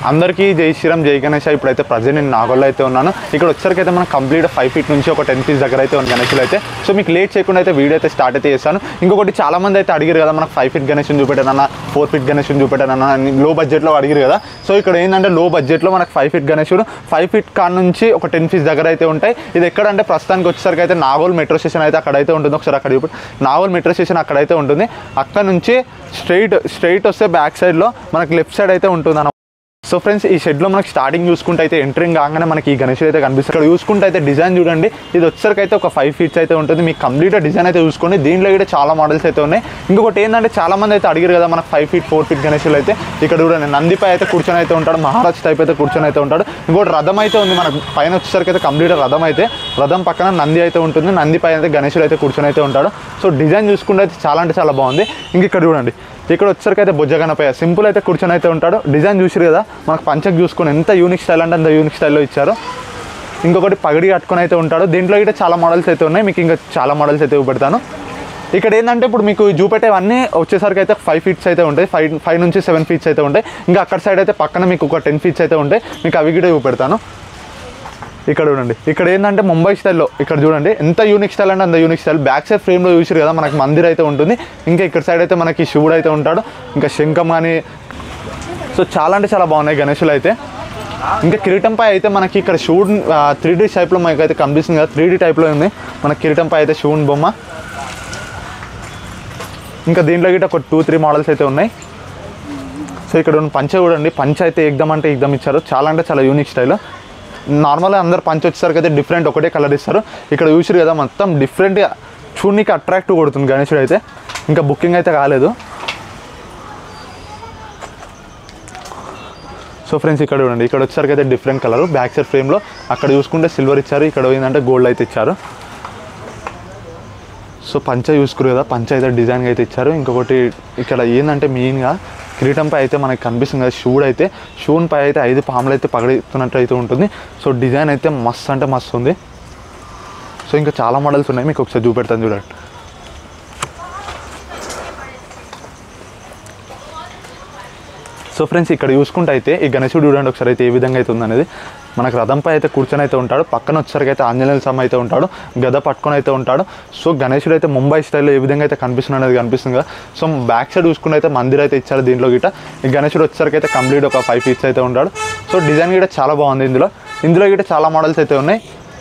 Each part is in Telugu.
అందరికీ జై శ్రీరామ్ జై గణేష్ ఇప్పుడైతే ప్రజెంట్ నేను నాగోల్లో అయితే ఉన్నాను ఇక్కడ వచ్చరికి అయితే మనం కంప్లీట్ ఫైవ్ ఫీట్ నుంచి ఒక టెన్ ఫీట్ దగ్గర అయితే ఉంది గణేషులు అయితే సో మీకు లేట్ చేయకుండా అయితే వీడియో అయితే స్టార్ట్ అయితే చేస్తాను ఇంకొకటి చాలా మంది అయితే అడిగారు కదా మనకు ఫైవ్ ఫీట్ గణేష్ చూపెట్టానన్న ఫోర్ ఫీట్ గణేష్ చూపెట్టానన్న లో బడ్జెట్లో అడిగారు కదా సో ఇక్కడ ఏంటంటే లో బడ్జెట్లో మనకు ఫైవ్ ఫీట్ గణేశుడు ఫైవ్ ఫీట్ కాడ నుంచి ఒక టెన్ ఫీట్స్ దగ్గర అయితే ఉంటాయి ఇది ఎక్కడంటే ప్రస్తుతానికి వచ్చేసరికి అయితే నాగోల్ మెట్రో స్టేషన్ అయితే అక్కడైతే ఉంటుంది ఒకసారి అక్కడ చూపి నాగోల్ మెట్రో స్టేషన్ అక్కడైతే ఉంటుంది అక్కడ నుంచి స్ట్రైట్ స్ట్రైట్ వస్తే బ్యాక్ సైడ్లో మనకి లెఫ్ట్ సైడ్ అయితే ఉంటుంది అన్నమాట. సో ఫ్రెండ్స్ ఈ షెడ్లో మనకి స్టార్టింగ్ చూసుకుంటే అయితే ఎంట్రింగ్ కాగానే మనకి ఈ గణేష్ అయితే కనిపిస్తుంది ఇక్కడ చూసుకుంటే అయితే డిజైన్ చూడండి ఇది వచ్చరికి అయితే ఒక ఫైవ్ ఫీట్స్ అయితే ఉంటుంది మీకు కంప్లీట్ డిజైన్ అయితే చూసుకోండి దీంట్లో కూడా చాలా మోడల్స్ అయితే ఉన్నాయి ఇంకొకటి ఏంటంటే చాలా మంది అయితే అడిగారు కదా మనకు ఫైవ్ ఫీట్ ఫోర్ ఫీట్ గణేషులు అయితే ఇక్కడ చూడండి నందిపై అయితే కూర్చొని అయితే ఉంటాడు మహారాజ్ టైప్ అయితే కూర్చొని అయితే ఉంటాడు ఇంకోటి రథం అయితే ఉంది మనకు పైన వచ్చేసరికి అయితే కంప్లీట్ రథం అయితే రథం పక్కన నంది అయితే ఉంటుంది నంది పైన అయితే గణేశుడు అయితే కూర్చొని అయితే ఉంటాడు సో డిజైన్ చూసుకుంటే అయితే చాలా అంటే చాలా బాగుంది ఇంక ఇక్కడ చూడండి ఇక్కడ వచ్చేసరికి అయితే బొజ్జ గణపయ్య సింపుల్ అయితే కూర్చొని అయితే ఉంటాడు డిజైన్ చూసిరు కదా మనకు పంచకు చూసుకొని ఎంత యూనిక్ స్టైల్ అంటే అంత యూనిక్ స్టైల్లో ఇచ్చారు ఇంకొకటి పగడి కట్టుకొని అయితే ఉంటాడు దీంట్లో అయితే చాలా మోడల్స్ అయితే ఉన్నాయి మీకు ఇంకా చాలా మోడల్స్ అయితే చూపెడతాను ఇక్కడ ఏంటంటే ఇప్పుడు మీకు చూపెట్టేవన్నీ వచ్చేసరికి అయితే ఫైవ్ ఫీట్స్ అయితే ఉంటాయి ఫైవ్ ఫైవ్ నుంచి సెవెన్ ఫీట్స్ అయితే ఉంటాయి ఇంకా అక్కడ సైడ్ అయితే పక్కన మీకు ఒక టెన్ ఫీట్స్ అయితే ఉంటాయి మీకు అవి కూడా చూపెడతాను ఇక్కడ చూడండి ఇక్కడ ఏంటంటే ముంబై స్టైల్లో ఇక్కడ చూడండి ఎంత యూనిక్ స్టైల్ అంటే అంత యూనిక్ స్టైల్ బ్యాక్ సైడ్ ఫ్రేమ్లో చూసారు కదా మనకి మందిర్ అయితే ఉంటుంది ఇంకా ఇక్కడ సైడ్ అయితే మనకి శివుడు అయితే ఉంటాడు ఇంకా శంఖం కానీ సో చాలా అంటే చాలా బాగున్నాయి గణేషులు అయితే ఇంకా కిరీటంపై అయితే మనకి ఇక్కడ శివుడు త్రీ డీ టైప్లో మనకి అయితే కనిపిస్తుంది కదా త్రీ డీ టైప్లో ఉంది మన కిరీటంపై అయితే శివుని బొమ్మ ఇంకా దీంట్లో గిట్ట ఒక టూ త్రీ మోడల్స్ అయితే ఉన్నాయి సో ఇక్కడ ఉన్న పంచ చూడండి పంచ అయితే ఎగ్దమ్ అంటే ఎగ్దమ్ ఇచ్చారు చాలా అంటే చాలా యూనిక్ స్టైల్ నార్మల్గా అందరు పంచ వచ్చేసరికి అయితే డిఫరెంట్ ఒకటే కలర్ ఇస్తారు ఇక్కడ చూసారు కదా మొత్తం డిఫరెంట్గా చూడనికి అట్రాక్టివ్ కొడుతుంది గణేశుడు అయితే ఇంకా బుకింగ్ అయితే కాలేదు సో ఫ్రెండ్స్ ఇక్కడ చూడండి ఇక్కడ వచ్చేసరికి అయితే డిఫరెంట్ కలర్ బ్యాక్ సైడ్ ఫ్రేమ్లో అక్కడ చూసుకుంటే సిల్వర్ ఇచ్చారు ఇక్కడ ఏంటంటే గోల్డ్ అయితే ఇచ్చారు సో పంచ చూసుకురు కదా పంచ అయితే డిజైన్గా అయితే ఇచ్చారు ఇంకొకటి ఇక్కడ ఏంటంటే మెయిన్గా కిరీటంపై అయితే మనకి కనిపిస్తుంది కదా షూడ్ అయితే షూన్ పై అయితే ఐదు పాములు అయితే పగడుతున్నట్టు అయితే ఉంటుంది సో డిజైన్ అయితే మస్తు అంటే మస్తు ఉంది సో ఇంకా చాలా మోడల్స్ ఉన్నాయి మీకు ఒకసారి చూపెడతాను చూడండి సో ఫ్రెండ్స్ ఇక్కడ చూసుకుంటే అయితే ఈ గణేశుడు చూడండి ఒకసారి అయితే ఏ విధంగా అయితే ఉందనేది మనకు రథంపై అయితే కూర్చొని అయితే ఉంటాడు పక్కన వచ్చేసరికి అయితే ఆంజనేయ స్వామి అయితే ఉంటాడు గద పట్టుకొని అయితే ఉంటాడు సో గణేశుడు అయితే ముంబై స్టైల్లో ఏ విధంగా అయితే కనిపిస్తుంది అనేది కనిపిస్తుంది కదా సో బ్యాక్ సైడ్ చూసుకుంటే అయితే మందిర్ అయితే ఇచ్చారు దీంట్లో గిట్ట ఈ గణేశుడు వచ్చేసరికి అయితే కంప్లీట్ ఒక ఫైవ్ ఫీట్స్ అయితే ఉంటాడు సో డిజైన్ కూడా చాలా బాగుంది ఇందులో ఇందులో గిట్ట చాలా మోడల్స్ అయితే ఉన్నాయి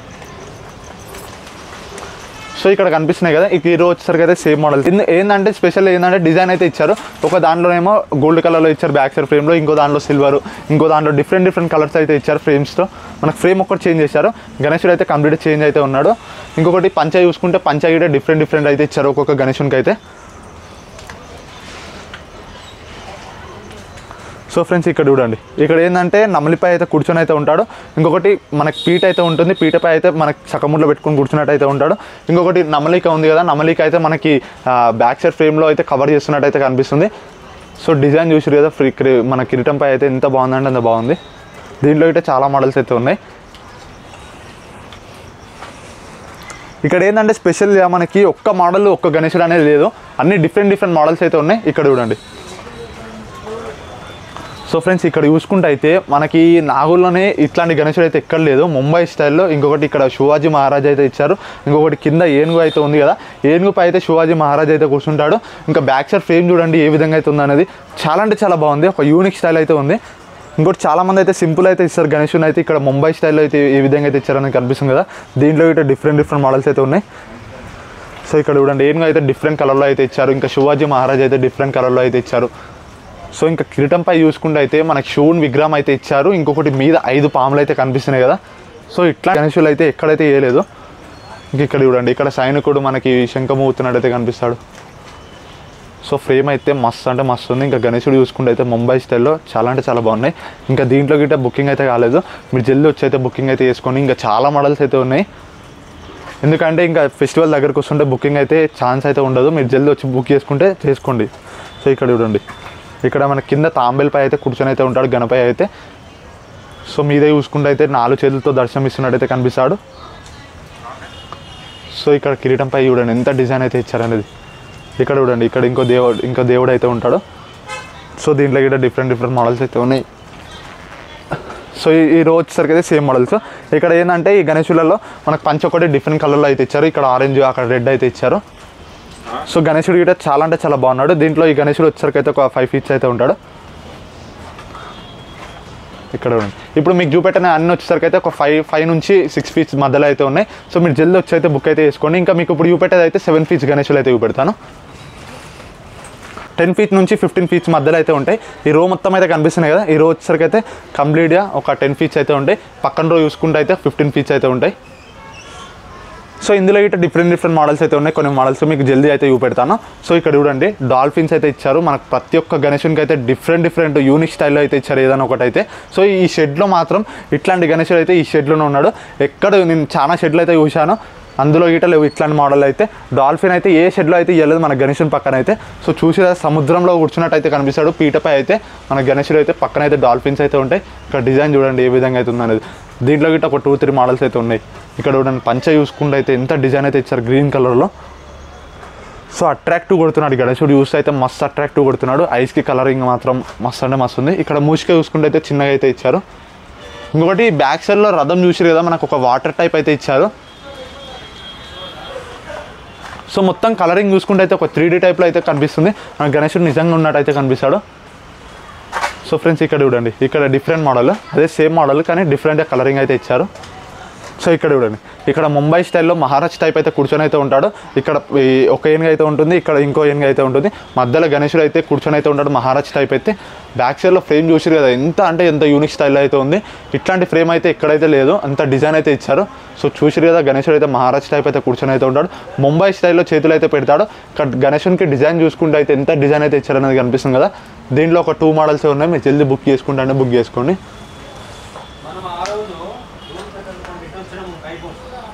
సో ఇక్కడ కనిపిస్తున్నాయి కదా ఈ హీరో వచ్చేసరికి అయితే సేమ్ మోడల్ ఏంటంటే స్పెషల్ ఏంటంటే డిజైన్ అయితే ఇచ్చారు ఒక దాంట్లోనేమో గోల్డ్ కలర్లో ఇచ్చారు బ్యాక్ సైడ్ ఫ్రేమ్లో ఇంకో దాంట్లో సిల్వర్ ఇంకో దాంట్లో డిఫరెంట్ డిఫరెంట్ కలర్స్ అయితే ఇచ్చారు ఫ్రేమ్స్తో మనకు ఫ్రేమ్ ఒక్కటి చేంజ్ చేశారు గణేశుడు అయితే కంప్లీట్ చేంజ్ అయితే ఉన్నాడు ఇంకొకటి పంచ చూసుకుంటే పంచ కూడా డిఫరెంట్ డిఫరెంట్ అయితే ఇచ్చారు ఒక్కొక్క గణేశునికి అయితే సో ఫ్రెండ్స్ ఇక్కడ చూడండి ఇక్కడ ఏంటంటే నమలిపై అయితే కూర్చొని అయితే ఉంటాడు ఇంకొకటి మనకి పీట అయితే ఉంటుంది పీటపై అయితే మనకి సకముట్లో పెట్టుకొని కూర్చున్నట్టు అయితే ఉంటాడు ఇంకొకటి నమలిక ఉంది కదా నమలిక అయితే మనకి బ్యాక్ సైడ్ ఫ్రేమ్లో అయితే కవర్ చేస్తున్నట్టు అయితే కనిపిస్తుంది సో డిజైన్ చూసారు కదా ఫ్రీ క్రి- మన కిరీటంపై అయితే ఎంత బాగుందంటే అంత బాగుంది దీంట్లో అయితే చాలా మోడల్స్ అయితే ఉన్నాయి ఇక్కడ ఏంటంటే స్పెషల్గా మనకి ఒక్క మోడల్ ఒక్క గణేశుడు అనేది లేదు అన్ని డిఫరెంట్ డిఫరెంట్ మోడల్స్ అయితే ఉన్నాయి ఇక్కడ చూడండి సో ఫ్రెండ్స్ ఇక్కడ చూసుకుంటే అయితే మనకి నాగూర్లోనే ఇట్లాంటి గణేశుడు అయితే ఎక్కడ లేదు ముంబై స్టైల్లో ఇంకొకటి ఇక్కడ శివాజీ మహారాజ్ అయితే ఇచ్చారు ఇంకొకటి కింద ఏనుగు అయితే ఉంది కదా ఏనుగుపై అయితే శివాజీ మహారాజ్ అయితే కూర్చుంటాడు ఇంకా బ్యాక్ సైడ్ ఫ్రేమ్ చూడండి ఏ విధంగా అయితే ఉందనేది చాలా అంటే చాలా బాగుంది ఒక యూనిక్ స్టైల్ అయితే ఉంది ఇంకోటి చాలా మంది అయితే సింపుల్ అయితే ఇస్తారు గణేశుని అయితే ఇక్కడ ముంబై స్టైల్లో అయితే ఏ విధంగా అయితే ఇచ్చారని కనిపిస్తుంది కదా దీంట్లో అయితే డిఫరెంట్ డిఫరెంట్ మోడల్స్ అయితే ఉన్నాయి సో ఇక్కడ చూడండి ఏనుగు అయితే డిఫరెంట్ కలర్లో అయితే ఇచ్చారు ఇంకా శివాజీ మహారాజ్ అయితే డిఫరెంట్ కలర్లో అయితే ఇచ్చారు సో ఇంకా కిరీటంపై చూసుకుంటే అయితే మనకి శివుని విగ్రహం అయితే ఇచ్చారు ఇంకొకటి మీద ఐదు పాములు అయితే కనిపిస్తున్నాయి కదా సో ఇట్లా గణేశులు అయితే ఎక్కడైతే వేయలేదు ఇంక ఇక్కడ చూడండి ఇక్కడ సైనికుడు మనకి శంఖము ఊతున్నట్టు అయితే కనిపిస్తాడు సో ఫ్రేమ్ అయితే మస్తు అంటే మస్తు ఉంది ఇంకా గణేశుడు చూసుకుంటే అయితే ముంబై స్టైల్లో చాలా అంటే చాలా బాగున్నాయి ఇంకా దీంట్లో గిట్ట బుకింగ్ అయితే కాలేదు మీరు జల్దీ వచ్చి అయితే బుకింగ్ అయితే చేసుకొని ఇంకా చాలా మోడల్స్ అయితే ఉన్నాయి ఎందుకంటే ఇంకా ఫెస్టివల్ దగ్గరకు వస్తుంటే బుకింగ్ అయితే ఛాన్స్ అయితే ఉండదు మీరు జల్దీ వచ్చి బుక్ చేసుకుంటే చేసుకోండి సో ఇక్కడ చూడండి ఇక్కడ మన కింద తాంబేలపై అయితే కూర్చొని అయితే ఉంటాడు గణపై అయితే సో మీదే చూసుకుంటే అయితే నాలుగు చేతులతో దర్శనం ఇస్తున్నట్టయితే కనిపిస్తాడు సో ఇక్కడ కిరీటంపై చూడండి ఎంత డిజైన్ అయితే ఇచ్చారనేది ఇక్కడ చూడండి ఇక్కడ ఇంకో దేవుడు ఇంకో దేవుడు అయితే ఉంటాడు సో దీంట్లో కూడా డిఫరెంట్ డిఫరెంట్ మోడల్స్ అయితే ఉన్నాయి సో ఈ ఈ రోజు వచ్చేసరికి అయితే సేమ్ మోడల్స్ ఇక్కడ ఏంటంటే ఈ గణేశులలో మనకు పంచ ఒకటి డిఫరెంట్ కలర్లో అయితే ఇచ్చారు ఇక్కడ ఆరెంజ్ అక్కడ రెడ్ అయితే ఇచ్చారు సో గణేశుడు గిట్ట చాలా అంటే చాలా బాగున్నాడు దీంట్లో ఈ గణేశుడు వచ్చేసరికి అయితే ఒక ఫైవ్ ఫీట్స్ అయితే ఉంటాడు ఇక్కడ ఉంది ఇప్పుడు మీకు చూపెట్టిన అన్ని వచ్చేసరికి అయితే ఒక ఫైవ్ ఫైవ్ నుంచి సిక్స్ ఫీట్స్ మధ్యలో అయితే ఉన్నాయి సో మీరు జల్దీ వచ్చి అయితే బుక్ అయితే చేసుకోండి ఇంకా మీకు ఇప్పుడు చూపెట్టేది అయితే సెవెన్ ఫీట్స్ గణేశులు అయితే చూపెడతాను టెన్ ఫీట్ నుంచి ఫిఫ్టీన్ ఫీట్స్ మధ్యలో అయితే ఉంటాయి ఈ రో మొత్తం అయితే కనిపిస్తున్నాయి కదా ఈ రో వచ్చేసరికి అయితే కంప్లీట్గా ఒక టెన్ ఫీట్స్ అయితే ఉంటాయి పక్కన రో చూసుకుంటే అయితే ఫిఫ్టీన్ ఫీట్స్ అయితే ఉంటాయి సో ఇందులో ఇట్లా డిఫరెంట్ డిఫరెంట్ మోడల్స్ అయితే ఉన్నాయి కొన్ని మోడల్స్ మీకు జల్దీ అయితే చూపెడతాను సో ఇక్కడ చూడండి డాల్ఫిన్స్ అయితే ఇచ్చారు మనకు ప్రతి ఒక్క గణేషునికి అయితే డిఫరెంట్ డిఫరెంట్ యూనిక్ స్టైల్లో అయితే ఇచ్చారు ఏదైనా ఒకటి అయితే సో ఈ షెడ్లో మాత్రం ఇట్లాంటి గణేశుడు అయితే ఈ షెడ్లోనే ఉన్నాడు ఎక్కడ నేను చాలా షెడ్లు అయితే చూశాను అందులో గిట్ట లేవు ఇట్లాంటి మోడల్ అయితే డాల్ఫిన్ అయితే ఏ షెడ్లో అయితే ఇవ్వలేదు మన గణేశుని పక్కన అయితే సో చూసి సముద్రంలో కూర్చున్నట్టు అయితే కనిపిస్తాడు పీటపై అయితే మన గణేశుడు అయితే పక్కన అయితే డాల్ఫిన్స్ అయితే ఉంటాయి ఇక్కడ డిజైన్ చూడండి ఏ విధంగా అయితే ఉందనేది దీంట్లో గిట్ట ఒక టూ త్రీ మోడల్స్ అయితే ఉన్నాయి ఇక్కడ చూడండి పంచ చూసుకుంటే అయితే ఎంత డిజైన్ అయితే ఇచ్చారు గ్రీన్ కలర్లో సో అట్రాక్టివ్ కొడుతున్నాడు గణేశుడు చూస్తే అయితే మస్తు అట్రాక్టివ్ కొడుతున్నాడు ఐస్కి కలరింగ్ మాత్రం మస్తు అంటే మస్తు ఉంది ఇక్కడ మూసిక చూసుకుంటే అయితే చిన్నగా అయితే ఇచ్చారు ఇంకొకటి బ్యాక్ సైడ్లో రథం చూసారు కదా మనకు ఒక వాటర్ టైప్ అయితే ఇచ్చారు సో మొత్తం కలరింగ్ చూసుకుంటే అయితే ఒక త్రీ డీ టైప్లో అయితే కనిపిస్తుంది మన గణేశుడు నిజంగా ఉన్నట్టు అయితే కనిపిస్తాడు సో ఫ్రెండ్స్ ఇక్కడ చూడండి ఇక్కడ డిఫరెంట్ మోడల్ అదే సేమ్ మోడల్ కానీ డిఫరెంట్ కలరింగ్ అయితే ఇచ్చారు సో ఇక్కడ చూడండి ఇక్కడ ముంబై స్టైల్లో మహారాజ్ టైప్ అయితే కూర్చొని అయితే ఉంటాడు ఇక్కడ ఈ ఒక ఏనుగు అయితే ఉంటుంది ఇక్కడ ఇంకో ఏనుగు అయితే ఉంటుంది మధ్యలో గణేశుడు అయితే కూర్చొని అయితే ఉంటాడు మహారాజ్ టైప్ అయితే బ్యాక్ సైడ్లో ఫ్రేమ్ చూసారు కదా ఎంత అంటే ఎంత యూనిక్ స్టైల్ అయితే ఉంది ఇట్లాంటి ఫ్రేమ్ అయితే ఎక్కడైతే లేదు అంత డిజైన్ అయితే ఇచ్చారు సో చూసిరు కదా గణేశుడు అయితే మహారాజ్ టైప్ అయితే కూర్చొని అయితే ఉంటాడు ముంబై స్టైల్లో చేతులు అయితే పెడతాడు ఇక్కడ గణేశునికి డిజైన్ చూసుకుంటే అయితే ఎంత డిజైన్ అయితే ఇచ్చారు అనేది కనిపిస్తుంది కదా దీంట్లో ఒక టూ మోడల్స్ ఉన్నాయి మీరు జల్దీ బుక్ చేసుకుంటే బుక్ చేసుకోండి మనం ఆ రోజు ఇటు వచ్చినాము పైపు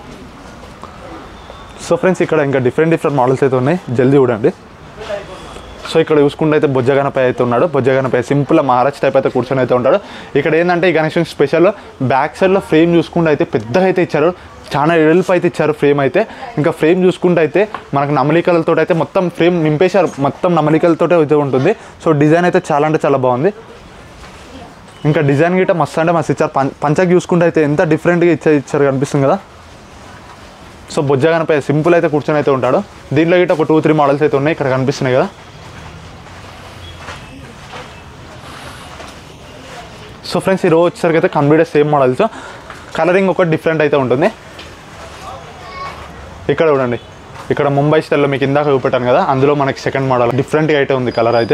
సో ఫ్రెండ్స్ ఇక్కడ ఇంకా డిఫరెంట్ డిఫరెంట్ మోడల్స్ అయితే ఉన్నాయి జల్దీ చూడండి సో ఇక్కడ చూసుకుంటే అయితే బొజ్జగనపై అయితే ఉన్నాడు బొజ్జగనపై సింపుల్ మహారాజ్ టైప్ అయితే కూర్చొని అయితే ఉంటాడు ఇక్కడ ఏంటంటే ఈ గణేషన్ స్పెషల్ బ్యాక్ సైడ్లో ఫ్రేమ్ చూసుకుంటే అయితే పెద్దగా అయితే ఇచ్చారు చాలా ఎడల్పు అయితే ఇచ్చారు ఫ్రేమ్ అయితే ఇంకా ఫ్రేమ్ చూసుకుంటే అయితే మనకు నమలికలతో అయితే మొత్తం ఫ్రేమ్ నింపేశారు మొత్తం నమలికలతో అయితే ఉంటుంది సో డిజైన్ అయితే చాలా అంటే చాలా బాగుంది ఇంకా డిజైన్ గిట్ట మస్తు అంటే మస్తు ఇచ్చారు పం పంచకి చూసుకుంటే అయితే ఎంత డిఫరెంట్గా ఇచ్చా ఇచ్చారు కనిపిస్తుంది కదా సో బొజ్జగానపై సింపుల్ అయితే కూర్చొని అయితే ఉంటాడు దీంట్లో గిట్ట ఒక టూ త్రీ మోడల్స్ అయితే ఉన్నాయి ఇక్కడ కనిపిస్తున్నాయి కదా సో ఫ్రెండ్స్ ఈ రోజు వచ్చేసరికి అయితే కంప్లీట్ సేమ్ మోడల్స్ కలరింగ్ ఒకటి డిఫరెంట్ అయితే ఉంటుంది ఇక్కడ చూడండి ఇక్కడ ముంబై స్టైల్లో మీకు ఇందాక చూపెట్టాను కదా అందులో మనకి సెకండ్ మోడల్ డిఫరెంట్గా అయితే ఉంది కలర్ అయితే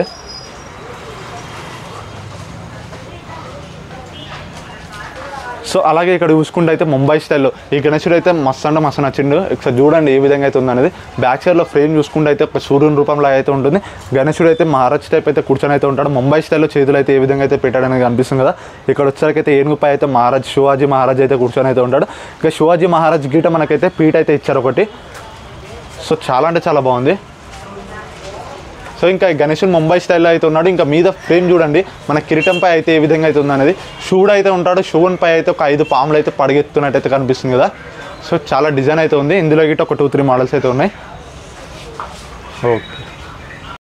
సో అలాగే ఇక్కడ చూసుకుంటే అయితే ముంబై స్టైల్లో ఈ గణేశుడు అయితే మస్తు అంటే మస్తు నచ్చిండు ఒకసారి చూడండి ఏ విధంగా అయితే ఉందనేది బ్యాక్ సైడ్లో ఫ్రేమ్ చూసుకుంటే అయితే ఒక సూర్యుని రూపంలో అయితే ఉంటుంది గణేశుడు అయితే మహారాజ్ టైప్ అయితే కూర్చొని అయితే ఉంటాడు ముంబై స్టైల్లో చేతులు అయితే ఏ విధంగా అయితే పెట్టాడు అనేది కనిపిస్తుంది కదా ఇక్కడ వచ్చేసరికి అయితే ఏనుగుపై అయితే మహారాజ్ శివాజీ మహారాజ్ అయితే కూర్చొని అయితే ఉంటాడు ఇక శివాజీ మహారాజ్ గీట మనకైతే పీట అయితే ఇచ్చారు ఒకటి సో చాలా అంటే చాలా బాగుంది సో ఇంకా ఈ గణేశుడు ముంబై స్టైల్లో అయితే ఉన్నాడు ఇంకా మీద ఫ్రేమ్ చూడండి మన కిరీటంపై అయితే ఏ విధంగా అయితే ఉందనేది శివుడు అయితే ఉంటాడు శివుని పై అయితే ఒక ఐదు పాములు అయితే పడిగెత్తున్నట్టు అయితే కనిపిస్తుంది కదా సో చాలా డిజైన్ అయితే ఉంది ఇందులో గిట్ట ఒక టూ త్రీ మోడల్స్ అయితే ఉన్నాయి ఓకే